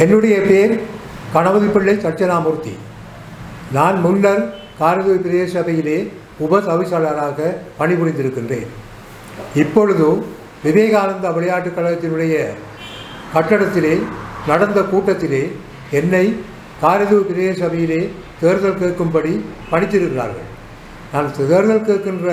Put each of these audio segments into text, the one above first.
என்னுடைய பேர் கணபதி பிள்ளை சட்சணாமூர்த்தி நான் முன்னர் காரதூர் பிரதேச சபையிலே உப தவிசாளராக பணிபுரிந்திருக்கின்றேன் இப்பொழுது விவேகானந்தா விளையாட்டுக் கழகத்தினுடைய கட்டடத்திலே நடந்த கூட்டத்திலே என்னை காரதூர் பிரதேச சபையிலே தேர்தல் கேட்கும்படி பணித்திருக்கிறார்கள் நான் தேர்தல் கேட்கின்ற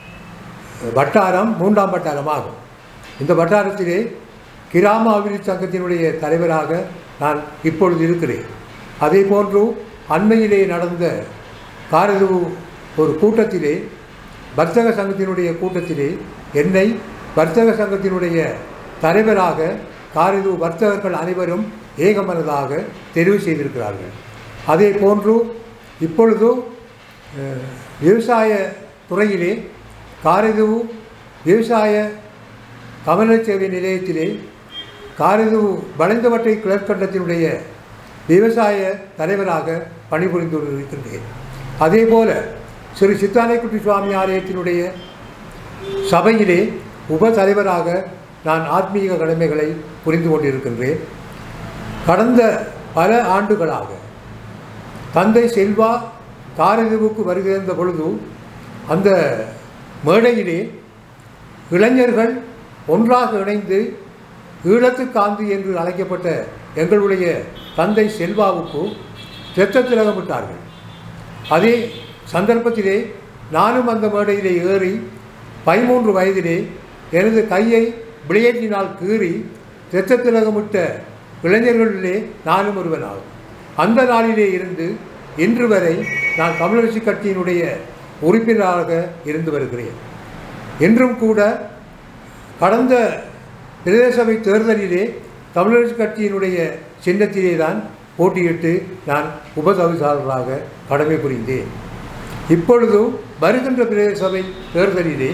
வட்டாரம் மூன்றாம் வட்டாரம் ஆகும் இந்த வட்டாரத்திலே கிராம அபிவிருத்தி சங்கத்தினுடைய தலைவராக நான் இப்பொழுது இருக்கிறேன் அதே போன்று அண்மையிலே நடந்த காரது ஒரு கூட்டத்திலே வர்த்தக சங்கத்தினுடைய கூட்டத்திலே என்னை வர்த்தக சங்கத்தினுடைய தலைவராக காரது வர்த்தகர்கள் அனைவரும் ஏகமனதாக தெரிவு செய்திருக்கிறார்கள் அதே போன்று இப்பொழுது அஹ், விவசாய துறையிலே காரது விவசாய கமல சேவை நிலையத்திலே காரது வளைந்தவட்டை கிளர்கண்டத்தினுடைய விவசாய தலைவராக பணிபுரிந்து இருக்கின்றேன் அதே போல ஸ்ரீ சித்தானைக்குட்டி சுவாமி ஆலயத்தினுடைய சபையிலே உப தலைவராக நான் ஆத்மீக கடமைகளை புரிந்து கொண்டிருக்கின்றேன் கடந்த பல ஆண்டுகளாக தந்தை செல்வா காரதீவுக்கு வருகின்ற பொழுது அந்த மேடையிலே இளைஞர்கள் ஒன்றாக இணைந்து ஈழத்து காந்தி என்று அழைக்கப்பட்ட எங்களுடைய தந்தை செல்வாவுக்கு இரத்த திலகமிட்டார்கள் அதே சந்தர்ப்பத்திலே நானும் அந்த மேடையிலே ஏறி பதிமூன்று வயதிலே எனது கையை பிளேட்டினால் கீறி இரத்த திலகமிட்ட இளைஞர்களிலே நானும் ஒருவனாகும் அந்த நாளிலே இருந்து இன்று வரை நான் கம்யூனிஸ்ட் கட்சியினுடைய உறுப்பினராக இருந்து வருகிறேன் இன்றும் கூட கடந்த பிரதேச சபை தேர்தலிலே தமிழரசு கட்சியினுடைய சின்னத்திலே தான் போட்டியிட்டு நான் உபதவிசாளராக கடமை புரிந்தேன் இப்பொழுது வருகின்ற பிரதேச சபை தேர்தலிலே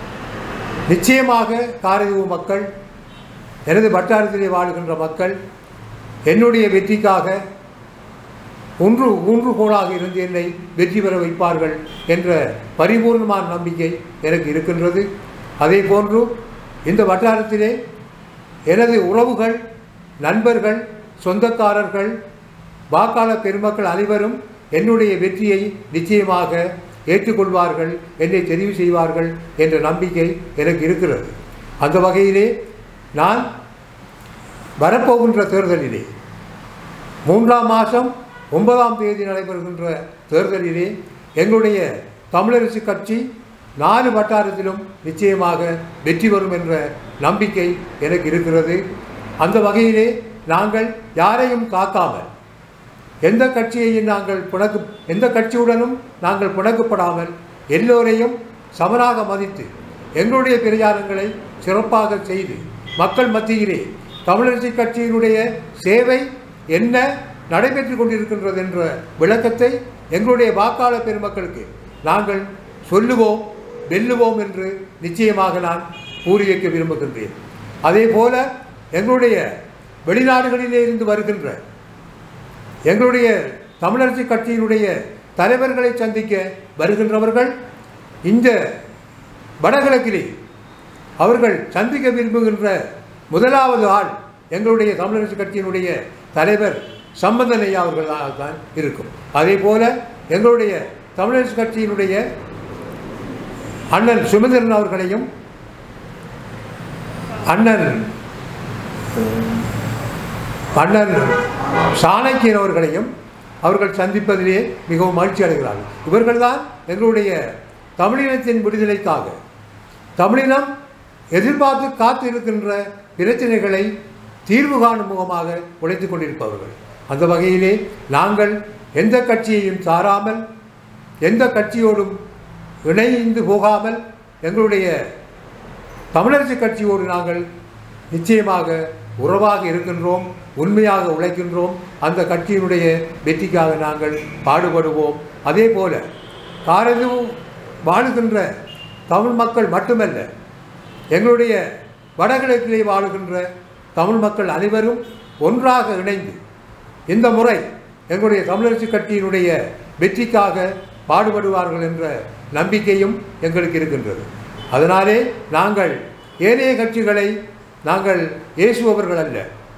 நிச்சயமாக காரைதீவு மக்கள் எனது வட்டாரத்திலே வாழுகின்ற மக்கள் என்னுடைய வெற்றிக்காக ஒன்று ஊன்றுகோலாக இருந்து என்னை வெற்றி பெற வைப்பார்கள் என்ற பரிபூர்ணமான நம்பிக்கை எனக்கு இருக்கின்றது அதே போன்று இந்த வட்டாரத்திலே எனது உறவுகள் நண்பர்கள் சொந்தக்காரர்கள் வாக்காளர் பெருமக்கள் அனைவரும் என்னுடைய வெற்றியை நிச்சயமாக ஏற்றுக்கொள்வார்கள் என்னை தெரிவு செய்வார்கள் என்ற நம்பிக்கை எனக்கு இருக்கிறது அந்த வகையிலே நான் வரப்போகின்ற தேர்தலிலே மூன்றாம் மாதம் ஒன்பதாம் தேதி நடைபெறுகின்ற தேர்தலிலே எங்களுடைய தமிழரசு கட்சி நாலு வட்டாரத்திலும் நிச்சயமாக வெற்றி பெறும் என்ற நம்பிக்கை எனக்கு இருக்கிறது அந்த வகையிலே நாங்கள் யாரையும் காக்காமல் எந்த கட்சியையும் நாங்கள் பிணக்கு எந்த கட்சியுடனும் நாங்கள் பிணக்கப்படாமல் எல்லோரையும் சமனாக மதித்து எங்களுடைய பிரச்சாரங்களை சிறப்பாக செய்து மக்கள் மத்தியிலே தமிழரசு கட்சியினுடைய சேவை என்ன நடைபெற்று கொண்டிருக்கின்றது என்ற விளக்கத்தை எங்களுடைய வாக்காளர் பெருமக்களுக்கு நாங்கள் சொல்லுவோம் வெல்லுவோம் என்று நிச்சயமாக நான் கூறி வைக்க விரும்புகின்றேன் அதே போல எங்களுடைய வெளிநாடுகளிலே இருந்து வருகின்ற எங்களுடைய தமிழரசு கட்சியினுடைய தலைவர்களை சந்திக்க வருகின்றவர்கள் இந்த வடகிழக்கிலே அவர்கள் சந்திக்க விரும்புகின்ற முதலாவது ஆள் எங்களுடைய தமிழரசு கட்சியினுடைய தலைவர் சம்பந்தன் ஐயா அவர்களால் தான் இருக்கும் அதே போல எங்களுடைய தமிழரசு கட்சியினுடைய அண்ணன் சுமந்திரன் அவர்களையும் அண்ணன் அண்ணன் சாணக்கியன் அவர்களையும் அவர்கள் சந்திப்பதிலே மிகவும் மகிழ்ச்சி அடைகிறார்கள் இவர்கள்தான் எங்களுடைய தமிழினத்தின் விடுதலைக்காக தமிழினம் எதிர்பார்த்து காத்து இருக்கின்ற பிரச்சனைகளை தீர்வு காணும் முகமாக உழைத்துக் கொண்டிருப்பவர்கள் அந்த வகையிலே நாங்கள் எந்த கட்சியையும் சாராமல் எந்த கட்சியோடும் இணைந்து போகாமல் எங்களுடைய தமிழரசு கட்சியோடு நாங்கள் நிச்சயமாக உறவாக இருக்கின்றோம் உண்மையாக உழைக்கின்றோம் அந்த கட்சியினுடைய வெற்றிக்காக நாங்கள் பாடுபடுவோம் அதே போல காரது வாழுகின்ற தமிழ் மக்கள் மட்டுமல்ல எங்களுடைய வடகிழக்கிலே வாழுகின்ற தமிழ் மக்கள் அனைவரும் ஒன்றாக இணைந்து இந்த முறை எங்களுடைய தமிழரசு கட்சியினுடைய வெற்றிக்காக பாடுபடுவார்கள் என்ற நம்பிக்கையும் எங்களுக்கு இருக்கின்றது அதனாலே நாங்கள் ஏனைய கட்சிகளை நாங்கள் ஏசுபவர்கள் அல்ல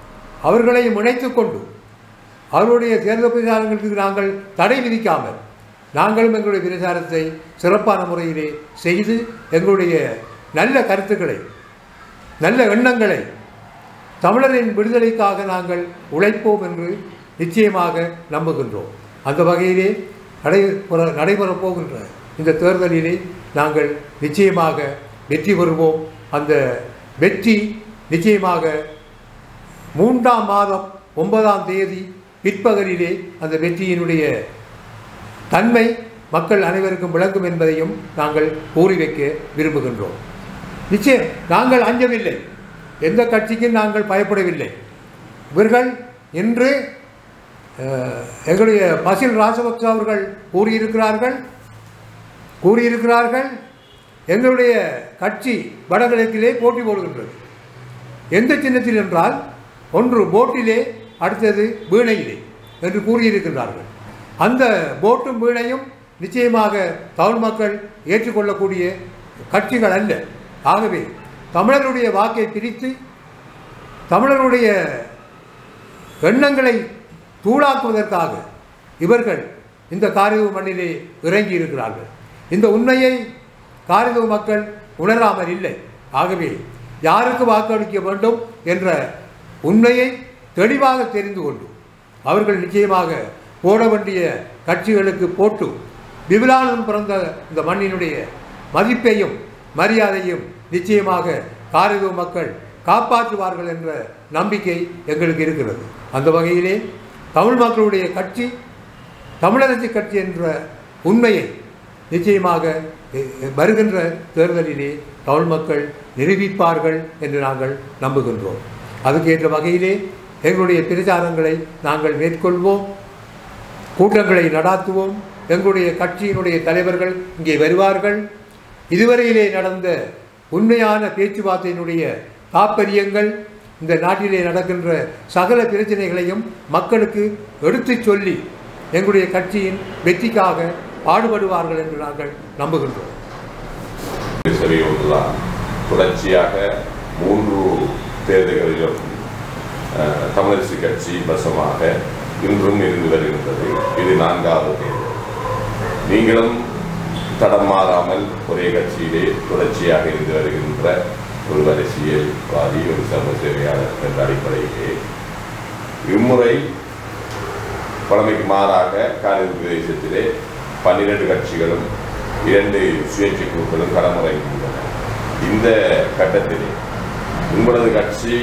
அவர்களையும் இணைத்துக் கொண்டு அவருடைய தேர்தல் பிரச்சாரங்களுக்கு நாங்கள் தடை விதிக்காமல் நாங்களும் எங்களுடைய பிரச்சாரத்தை சிறப்பான முறையிலே செய்து எங்களுடைய நல்ல கருத்துக்களை நல்ல எண்ணங்களை தமிழரின் விடுதலைக்காக நாங்கள் உழைப்போம் என்று நிச்சயமாக நம்புகின்றோம் அந்த வகையிலே நடைபெற நடைபெறப் போகின்ற இந்த தேர்தலிலே நாங்கள் நிச்சயமாக வெற்றி பெறுவோம் அந்த வெற்றி நிச்சயமாக மூன்றாம் மாதம் ஒன்பதாம் தேதி பிற்பகலிலே அந்த வெற்றியினுடைய தன்மை மக்கள் அனைவருக்கும் விளங்கும் என்பதையும் நாங்கள் கூறி வைக்க விரும்புகின்றோம் நிச்சயம் நாங்கள் அஞ்சவில்லை எந்த கட்சிக்கும் நாங்கள் பயப்படவில்லை இவர்கள் இன்று அஹ், எங்களுடைய பசில் ராஜபக்ச அவர்கள் கூறியிருக்கிறார்கள் கூறியிருக்கிறார்கள் எங்களுடைய கட்சி வடகிழக்கிலே போட்டி போடுகின்றது எந்த சின்னத்தில் என்றால் ஒன்று போட்டிலே அடுத்தது வீணையிலே என்று கூறியிருக்கின்றார்கள் அந்த போட்டும் வீணையும் நிச்சயமாக தமிழ் மக்கள் ஏற்றுக்கொள்ளக்கூடிய கட்சிகள் அல்ல ஆகவே தமிழருடைய வாக்கை பிரித்து தமிழருடைய எண்ணங்களை தூளாக்குவதற்காக இவர்கள் இந்த காரிவு மண்ணிலே இறங்கி இருக்கிறார்கள் இந்த உண்மையை காரிவு மக்கள் உணராமல் இல்லை ஆகவே யாருக்கு வாக்களிக்க வேண்டும் என்ற உண்மையை தெளிவாக தெரிந்து கொண்டு அவர்கள் நிச்சயமாக போட வேண்டிய கட்சிகளுக்கு போட்டு விபிலானம் பிறந்த இந்த மண்ணினுடைய மதிப்பையும் மரியாதையும் நிச்சயமாக காரிவு மக்கள் காப்பாற்றுவார்கள் என்ற நம்பிக்கை எங்களுக்கு இருக்கிறது அந்த வகையிலே தமிழ் மக்களுடைய கட்சி தமிழரசு கட்சி என்ற உண்மையை நிச்சயமாக எ- எ- வருகின்ற தேர்தலிலே தமிழ் மக்கள் நிரூபிப்பார்கள் என்று நாங்கள் நம்புகின்றோம் அதுக்கேற்ற வகையிலே எங்களுடைய பிரச்சாரங்களை நாங்கள் மேற்கொள்வோம் கூட்டங்களை நடாத்துவோம் எங்களுடைய கட்சியினுடைய தலைவர்கள் இங்கே வருவார்கள் இதுவரையிலே நடந்த உண்மையான பேச்சுவார்த்தையினுடைய தாற்பயங்கள் இந்த நாட்டிலே நடக்கின்ற சகல பிரச்சனைகளையும் மக்களுக்கு எடுத்துச் சொல்லி எங்களுடைய கட்சியின் வெற்றிக்காக பாடுபடுவார்கள் என்று நாங்கள் நம்புகின்றோம் சரியுள்ளா தொடர்ச்சியாக மூன்று தேர்தல்களிலும் அஹ், தமிழரசு கட்சி வசமாக இன்றும் இருந்து வருகின்றது இது நான்காவது தேர்தல் நீங்களும் தடம் மாறாமல் ஒரே கட்சியிலே தொடர்ச்சியாக இருந்து வருகின்ற ஒரு அரசியல்வாதி ஒரு சமூக சேவையாளர் என்ற அடிப்படையிலே இம்முறை பழமைக்கு மாறாக காலில் பிரதேசத்திலே பன்னிரண்டு கட்சிகளும் இரண்டு சுயேட்சை குழுக்களும் களமிறங்கியுள்ளன இந்த கட்டத்திலே உங்களது கட்சி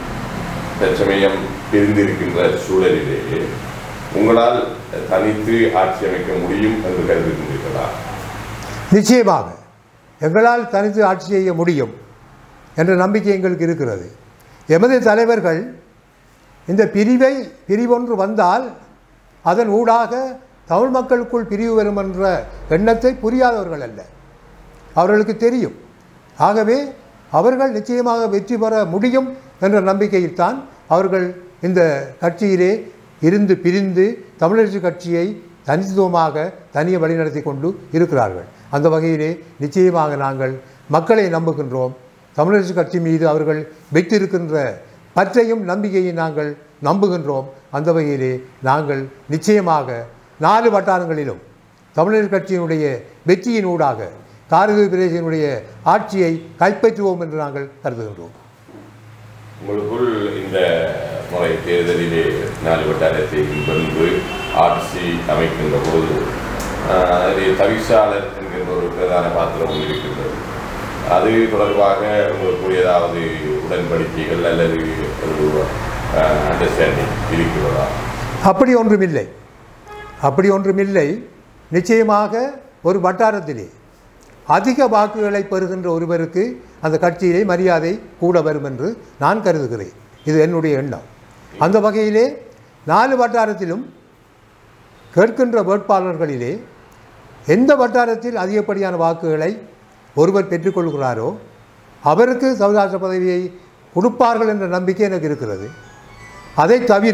தற்சமயம் பிரிந்திருக்கின்ற சூழலிலேயே உங்களால் தனித்து ஆட்சி அமைக்க முடியும் என்று கருதுகின்றீர்களா நிச்சயமாக எங்களால் தனித்து ஆட்சி செய்ய முடியும் என்ற நம்பிக்கை எங்களுக்கு இருக்கிறது எமது தலைவர்கள் இந்த பிரிவை பிரிவொன்று வந்தால் அதன் ஊடாக தமிழ் மக்களுக்குள் பிரிவு வரும் என்ற எண்ணத்தை புரியாதவர்கள் அல்ல அவர்களுக்கு தெரியும் ஆகவே அவர்கள் நிச்சயமாக வெற்றி பெற முடியும் என்ற நம்பிக்கையில்தான் அவர்கள் இந்த கட்சியிலே இருந்து பிரிந்து தமிழரசு கட்சியை தனித்துவமாக தனியே வழிநடத்தி கொண்டு இருக்கிறார்கள் அந்த வகையிலே நிச்சயமாக நாங்கள் மக்களை நம்புகின்றோம் தமிழரசு கட்சி மீது அவர்கள் வைத்திருக்கின்ற பற்றையும் நம்பிக்கையை நாங்கள் நம்புகின்றோம் அந்த வகையிலே நாங்கள் நிச்சயமாக நாலு வட்டாரங்களிலும் தமிழர் கட்சியினுடைய வெற்றியின் ஊடாக காரது பிரதேசத்தினுடைய ஆட்சியை கைப்பற்றுவோம் என்று நாங்கள் கருதுகின்றோம் உங்களுக்குள் இந்த முறை தேர்தலிலே நாலு வட்டாரத்தை வென்று ஆட்சி அமைக்கின்ற போது ஆஹ், அதிலே தவிசாளர் என்கின்ற ஒரு பிரதான பாத்திரம் இருக்கின்றது அது தொடர்பாக உங்களுக்கு ஏதாவது உடன்படிக்கைகள் அல்லது ஒரு அண்டர்ஸ்டாண்டிங் இருக்கிறதா அப்படி ஒன்றுமில்லை அப்படி ஒன்றுமில்லை நிச்சயமாக ஒரு வட்டாரத்திலே அதிக வாக்குகளை பெறுகின்ற ஒருவருக்கு அந்த கட்சியிலே மரியாதை கூட வரும் என்று நான் கருதுகிறேன் இது என்னுடைய எண்ணம் அந்த வகையிலே நாலு வட்டாரத்திலும் கேட்கின்ற வேட்பாளர்களிலே எந்த வட்டாரத்தில் அதிகப்படியான வாக்குகளை ஒருவர் பெற்றுக்கொள்கிறாரோ அவருக்கு சௌராஷ்டிர பதவியை கொடுப்பார்கள் என்ற நம்பிக்கை எனக்கு இருக்கிறது அதை தவிர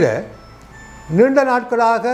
நீண்ட நாட்களாக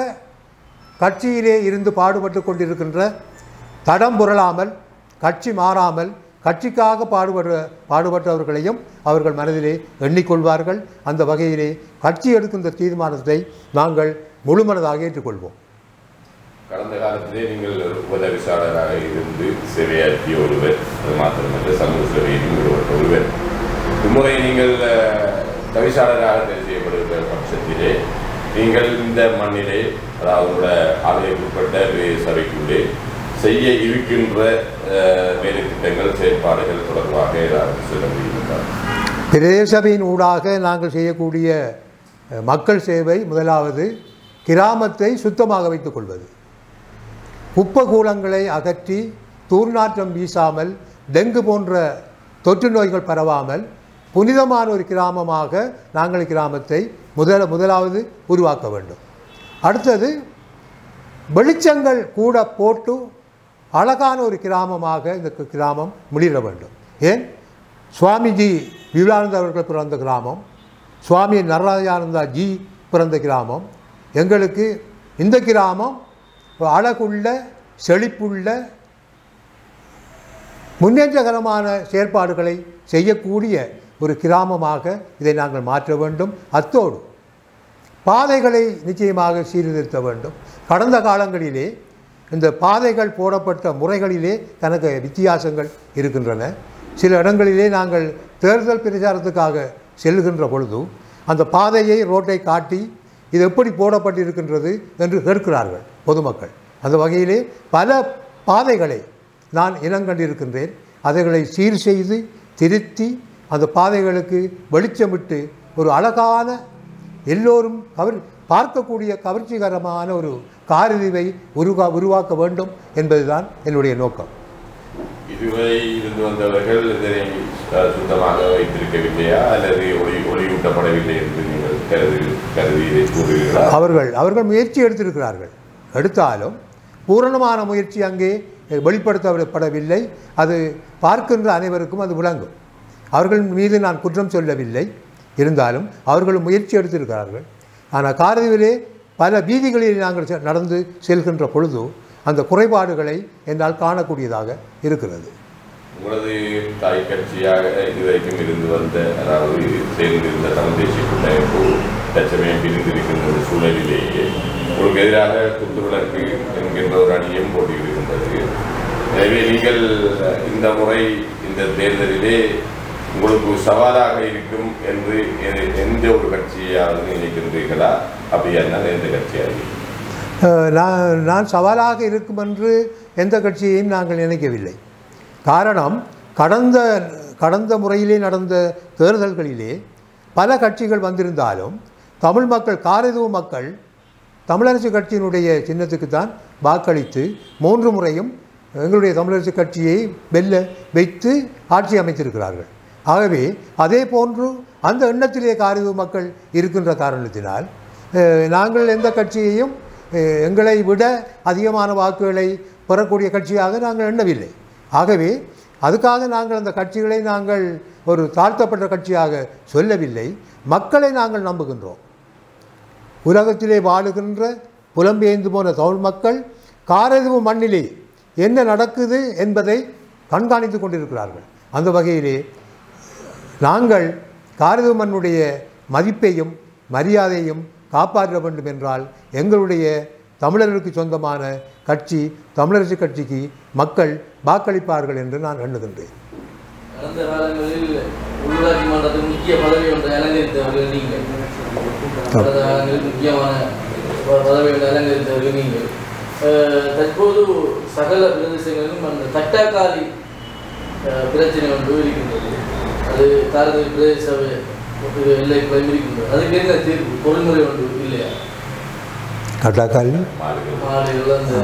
கட்சியிலே இருந்து பாடுபட்டு கொண்டிருக்கின்ற தடம் புரளாமல் கட்சி மாறாமல் கட்சிக்காக பாடுபடுற பாடுபட்டவர்களையும் அவர்கள் மனதிலே எண்ணிக்கொள்வார்கள் அந்த வகையிலே கட்சி எடுக்கின்ற தீர்மானத்தை நாங்கள் முழுமனதாக ஏற்றுக்கொள்வோம் கடந்த காலத்திலே நீங்கள் ஒரு உதவிசாளராக இருந்து சேவையாற்றிய ஒருவர் அது மாத்திரமல்ல சமூக சேவையிலும் ஈடுபட்ட ஒருவர் இம்முறை நீங்கள் அஹ், தவிசாளராக தெரிவு செய்யப்படுகிற பட்சத்திலே நீங்கள் இந்த மண்ணிலே அதாவது ஆலயக்குட்பட்ட வே- சபைக்குள்ளே செய்ய இருக்கின்ற அஹ், வேலை திட்டங்கள் செயற்பாடுகள் தொடர்பாக ஏதாவது சொல்ல முடியுமா பிரதேசபையின் ஊடாக நாங்கள் செய்யக்கூடிய அஹ், மக்கள் சேவை முதலாவது கிராமத்தை சுத்தமாக வைத்துக் கொள்வது குப்பை கூலங்களை அகற்றி தூர்நாற்றம் வீசாமல் டெங்கு போன்ற தொற்று நோய்கள் பரவாமல் புனிதமான ஒரு கிராமமாக நாங்கள் கிராமத்தை முதல முதலாவது உருவாக்க வேண்டும் அடுத்தது வெளிச்சங்கள் கூட போட்டு அழகான ஒரு கிராமமாக இந்த கி- கிராமம் முடிர வேண்டும் ஏன் சுவாமிஜி விவேகானந்த அவர்கள் பிறந்த கிராமம் சுவாமி நரராஜானந்தா ஜி பிறந்த கிராமம் எங்களுக்கு இந்த கிராமம் ஒரு அழகுள்ள செழிப்புள்ள முன்னேற்றகரமான செயற்பாடுகளை செய்யக்கூடிய ஒரு கிராமமாக இதை நாங்கள் மாற்ற வேண்டும் அத்தோடு பாதைகளை நிச்சயமாக சீர்திருத்த வேண்டும் கடந்த காலங்களிலே இந்த பாதைகள் போடப்பட்ட முறைகளிலே தனக்கு வித்தியாசங்கள் இருக்கின்றன சில இடங்களிலே நாங்கள் தேர்தல் பிரச்சாரத்துக்காக செல்கின்ற பொழுது அந்த பாதையை ரோட்டை காட்டி இது எப்படி போடப்பட்டிருக்கின்றது என்று கேட்கிறார்கள் பொதுமக்கள் அந்த வகையிலே பல பாதைகளை நான் இனங்கண்டிருக்கின்றேன் அதைகளை சீர் செய்து திருத்தி அந்த பாதைகளுக்கு வெளிச்சமிட்டு ஒரு அழகான எல்லோரும் கவர் பார்க்கக்கூடிய கவர்ச்சிகரமான ஒரு காரிதிவை உருவா உருவாக்க வேண்டும் என்பதுதான் என்னுடைய நோக்கம் இதுவரை இருந்து வந்தவர்கள் இதனை அஹ், சுத்தமாக வைத்திருக்கவில்லையா அல்லது ஒளி ஒளியூட்டப்படவில்லை என்று நீங்கள் கருதி கருதி இதை கூறுகிறீர்களா அவர்கள் அவர்கள் முயற்சி எடுத்திருக்கிறார்கள் எடுத்தாலும் பூரணமான முயற்சி அங்கே வெளிப்படுத்தப்படவில்லை அது பார்க்கின்ற அனைவருக்கும் அது விளங்கும் அவர்கள் மீது நான் குற்றம் சொல்லவில்லை இருந்தாலும் அவர்கள் முயற்சி எடுத்திருக்கிறார்கள் ஆனால் காரதிவிலே பல வீதிகளில் நாங்கள் செ- நடந்து செல்கின்ற பொழுது அந்த குறைபாடுகளை என்னால் காணக்கூடியதாக இருக்கிறது உங்களது தாய் கட்சியாக இதுவரைக்கும் இருந்து வந்த அதாவது சேர்ந்திருந்த தமிழ் தேசிய கூட்டமைப்பு தற்சமயம் பிரிந்திருக்கின்ற இந்த சூழலிலேயே உங்களுக்கு எதிராக குத்துவிளக்கு என்கின்ற ஒரு அணியும் போட்டியிடுகின்றது எனவே நீங்கள் இந்த முறை இந்த தேர்தலிலே உங்களுக்கு சவாலாக இருக்கும் என்று எ- எந்த ஒரு கட்சியாவது நினைக்கின்றீர்களா அப்படியானால் எந்த கட்சியாக அஹ், நான் நான் சவாலாக இருக்கும் என்று எந்த கட்சியையும் நாங்கள் நினைக்கவில்லை காரணம் கடந்த கடந்த முறையிலே நடந்த தேர்தல்களிலே பல கட்சிகள் வந்திருந்தாலும் தமிழ் மக்கள் காரதுவ மக்கள் தமிழரசு கட்சியினுடைய சின்னத்துக்கு தான் வாக்களித்து மூன்று முறையும் எங்களுடைய தமிழரசு கட்சியை வெல்ல வைத்து ஆட்சி அமைத்திருக்கிறார்கள் ஆகவே அதே போன்று அந்த எண்ணத்திலே காரதுவ மக்கள் இருக்கின்ற காரணத்தினால் அஹ், நாங்கள் எந்த கட்சியையும் அஹ், எங்களை விட அதிகமான வாக்குகளை பெறக்கூடிய கட்சியாக நாங்கள் எண்ணவில்லை ஆகவே அதுக்காக நாங்கள் அந்த கட்சிகளை நாங்கள் ஒரு தாழ்த்தப்பட்ட கட்சியாக சொல்லவில்லை மக்களை நாங்கள் நம்புகின்றோம் உலகத்திலே வாழுகின்ற புலம்பெயர்ந்து போன தமிழ் மக்கள் காரதுவு மண்ணிலே என்ன நடக்குது என்பதை கண்காணித்து கொண்டிருக்கிறார்கள் அந்த வகையிலே நாங்கள் காரதுவு மண்ணுடைய மதிப்பையும் மரியாதையும் காப்பாற்ற வேண்டும் என்றால் எங்களுடைய தமிழர்களுக்கு சொந்தமான கட்சி தமிழரசு கட்சிக்கு மக்கள் வாக்களிப்பார்கள் என்று நான் எண்ணுகின்றேன் கடந்த காலங்களில் உள்ளாட்சி மன்றத்தில் முக்கிய பதவி ஒன்றை அலங்கரித்தவர்கள் நீங்கள் கடந்த காலங்களில் முக்கியமான ப- பதவி ஒன்றை அலங்கரித்தவர்கள் நீங்கள் அஹ், தற்போது சகல பிரதேசங்களிலும் அந்த தட்டாக்காலி அஹ், பிரச்சனை ஒன்று இருக்கின்றது அது காரதி பிரதேச சபை ஒரு எல்லைக்குள்ள இருக்கின்றது அதுக்கு என்ன தீர்வு பொறிமுறை ஒன்று இல்லையா கட்டாக்கால் மாறுகிறது மாலையில் அந்த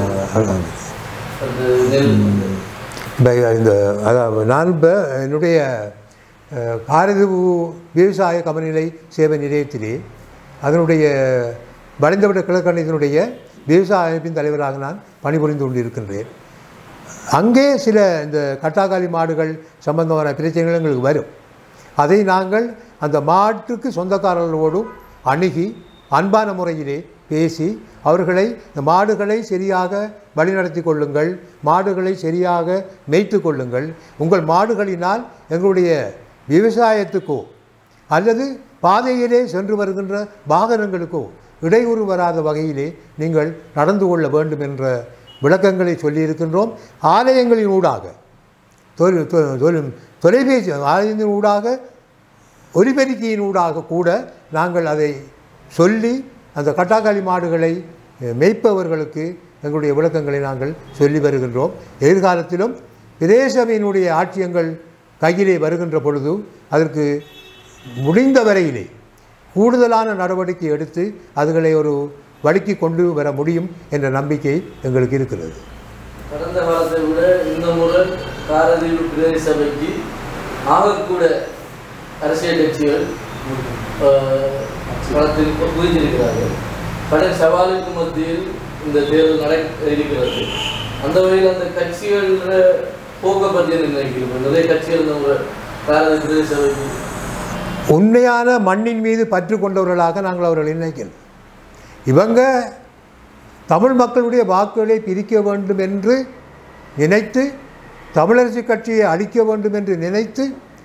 அந்த நெல் இப்போ இந்த அதாவது நான் இப்போ என்னுடைய அஹ், காரதுவு விவசாய கமநிலை சேவை நிலையத்திலே அதனுடைய வளைந்தவிட கிழக்கணிதனுடைய விவசாய அமைப்பின் தலைவராக நான் பணிபுரிந்து கொண்டிருக்கின்றேன் அங்கே சில இந்த கட்டாக்காலி மாடுகள் சம்பந்தமான பிரச்சனைகள் எங்களுக்கு வரும் அதை நாங்கள் அந்த மாட்டுக்கு சொந்தக்காரர்களோடும் அணுகி அன்பான முறையிலே பேசி அவர்களை இந்த மாடுகளை சரியாக வழிநடத்தி கொள்ளுங்கள் மாடுகளை சரியாக மேய்த்து கொள்ளுங்கள் உங்கள் மாடுகளினால் எங்களுடைய விவசாயத்துக்கோ அல்லது பாதையிலே சென்று வருகின்ற வாகனங்களுக்கோ இடையூறு வராத வகையிலே நீங்கள் நடந்து கொள்ள வேண்டும் என்ற விளக்கங்களை சொல்லியிருக்கின்றோம் ஆலயங்களின் ஊடாக தொலை தொ- தொலை- தொலைபேசி ஆலயத்தின் ஊடாக ஒலிபெருக்கியின் ஊடாக கூட நாங்கள் அதை சொல்லி அந்த கட்டாக்காளி மாடுகளை அஹ், மேய்ப்பவர்களுக்கு எங்களுடைய விளக்கங்களை நாங்கள் சொல்லி வருகின்றோம் எதிர்காலத்திலும் பிரதேசபையினுடைய ஆட்சியங்கள் கையிலே வருகின்ற பொழுது அதற்கு முடிந்த வரையிலே கூடுதலான நடவடிக்கை எடுத்து அதுகளை ஒரு வழிக்கு கொண்டு வர முடியும் என்ற நம்பிக்கை எங்களுக்கு இருக்கிறது கடந்த காலத்தை விட இந்த முறை காரதீவு பிரதேச சபைக்கு ஆகக்கூட அரசியல் கட்சிகள் ஆஹ், களத்தில் குதித்திருக்கிறார்கள் கடன் சவாலுக்கு மத்தியில் இந்த தேர்தல் நடக்க இருக்கிறது அந்த வகையில் அந்த கட்சிகள் போக்க பற்றி என்ன நினைக்கிறீர்கள் நிறைய கட்சிகள் இந்த முறை காரதீவு பிரதேச சபைக்கு உண்மையான மண்ணின் மீது பற்று கொண்டவர்களாக நாங்கள் அவர்களை நினைக்கிறோம் இவங்க தமிழ் மக்களுடைய வாக்குகளை பிரிக்க வேண்டும் என்று நினைத்து தமிழரசு கட்சியை அழிக்க வேண்டும் என்று நினைத்து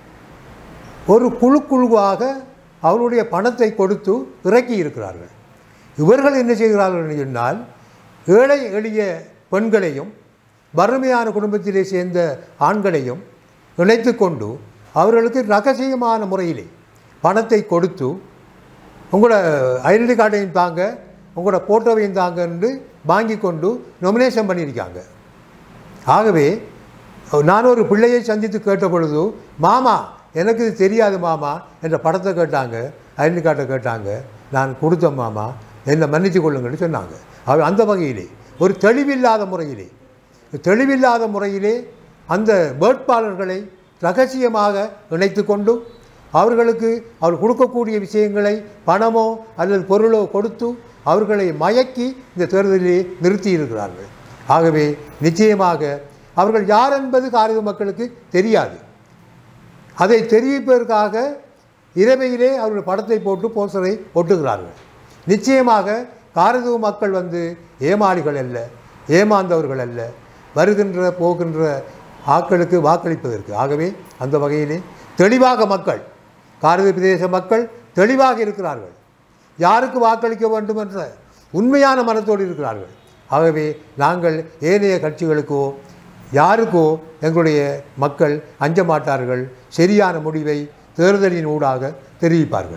ஒரு குழு குழுவாக அவருடைய பணத்தை கொடுத்து இறக்கி இருக்கிறார்கள் இவர்கள் என்ன செய்கிறார்கள் என்று சொன்னால் ஏழை எளிய பெண்களையும் வறுமையான குடும்பத்திலே சேர்ந்த ஆண்களையும் இணைத்து கொண்டு அவர்களுக்கு ரகசியமான முறையிலே பணத்தை கொடுத்து உங்களோட ஐடென்டி கார்டையும் தாங்க உங்களோட ஃபோட்டோவையும் தாங்க என்று வாங்கி கொண்டு நொமினேஷன் பண்ணியிருக்காங்க ஆகவே நான் ஒரு பிள்ளையை சந்தித்து கேட்ட பொழுது மாமா எனக்கு இது தெரியாது மாமா என்ற படத்தை கேட்டாங்க ஐடென்டி கார்டை கேட்டாங்க நான் கொடுத்தேன் மாமா என்னை மன்னித்து கொள்ளுங்கன்னு சொன்னாங்க அவ அந்த வகையிலே ஒரு தெளிவில்லாத முறையிலே தெளிவில்லாத முறையிலே அந்த வேட்பாளர்களை ரகசியமாக இணைத்து கொண்டு அவர்களுக்கு அவர் கொடுக்கக்கூடிய விஷயங்களை பணமோ அல்லது பொருளோ கொடுத்து அவர்களை மயக்கி இந்த தேர்தலிலே நிறுத்தி இருக்கிறார்கள் ஆகவே நிச்சயமாக அவர்கள் யார் என்பது காரக மக்களுக்கு தெரியாது அதை தெரிவிப்பதற்காக இரவையிலே அவர்கள் படத்தை போட்டு போஸ்டரை ஒட்டுகிறார்கள் நிச்சயமாக காரதுவ மக்கள் வந்து ஏமாளிகள் அல்ல ஏமாந்தவர்கள் அல்ல வருகின்ற போகின்ற ஆக்களுக்கு வாக்களிப்பதற்கு ஆகவே அந்த வகையிலே தெளிவாக மக்கள் காரது பிரதேச மக்கள் தெளிவாக இருக்கிறார்கள் யாருக்கு வாக்களிக்க வேண்டும் என்ற உண்மையான மனத்தோடு இருக்கிறார்கள் ஆகவே நாங்கள் ஏனைய கட்சிகளுக்கோ யாருக்கோ எங்களுடைய மக்கள் அஞ்ச மாட்டார்கள் சரியான முடிவை தேர்தலின் ஊடாக தெரிவிப்பார்கள்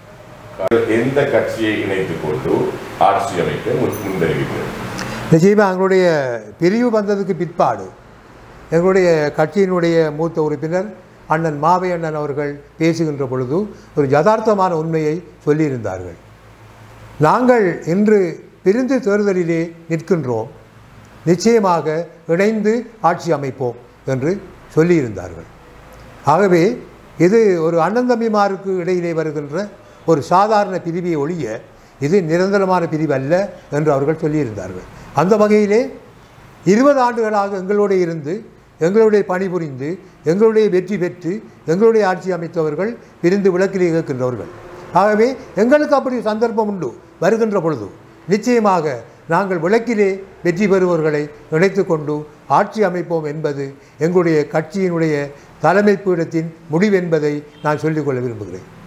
எந்த கட்சியை இணைத்துக் கொண்டு ஆட்சி அமைக்க முன்- முன்வருகிறது நிச்சயமாக எங்களுடைய பிரிவு வந்ததுக்கு பிற்பாடு எங்களுடைய கட்சியினுடைய மூத்த உறுப்பினர் அண்ணன் மாவை அண்ணன் அவர்கள் பேசுகின்ற பொழுது ஒரு யதார்த்தமான உண்மையை சொல்லியிருந்தார்கள் நாங்கள் இன்று பிரிந்து தேர்தலிலே நிற்கின்றோம் நிச்சயமாக இணைந்து ஆட்சி அமைப்போம் என்று சொல்லியிருந்தார்கள் ஆகவே இது ஒரு அண்ணன் தம்பிமாருக்கு இடையிலே வருகின்ற ஒரு சாதாரண பிரிவை ஒழிய இது நிரந்தரமான பிரிவு அல்ல என்று அவர்கள் சொல்லியிருந்தார்கள் அந்த வகையிலே இருபது ஆண்டுகளாக எங்களோடு இருந்து எங்களுடைய பணிபுரிந்து எங்களுடைய வெற்றி பெற்று எங்களுடைய ஆட்சி அமைத்தவர்கள் பிரிந்து விளக்கிலே கேட்கின்றவர்கள் ஆகவே எங்களுக்கு அப்படி சந்தர்ப்பம் உண்டு வருகின்ற பொழுது நிச்சயமாக நாங்கள் விளக்கிலே வெற்றி பெறுபவர்களை இணைத்து கொண்டு ஆட்சி அமைப்போம் என்பது எங்களுடைய கட்சியினுடைய தலைமை பீடத்தின் முடிவென்பதை நான் சொல்லிக்கொள்ள விரும்புகிறேன்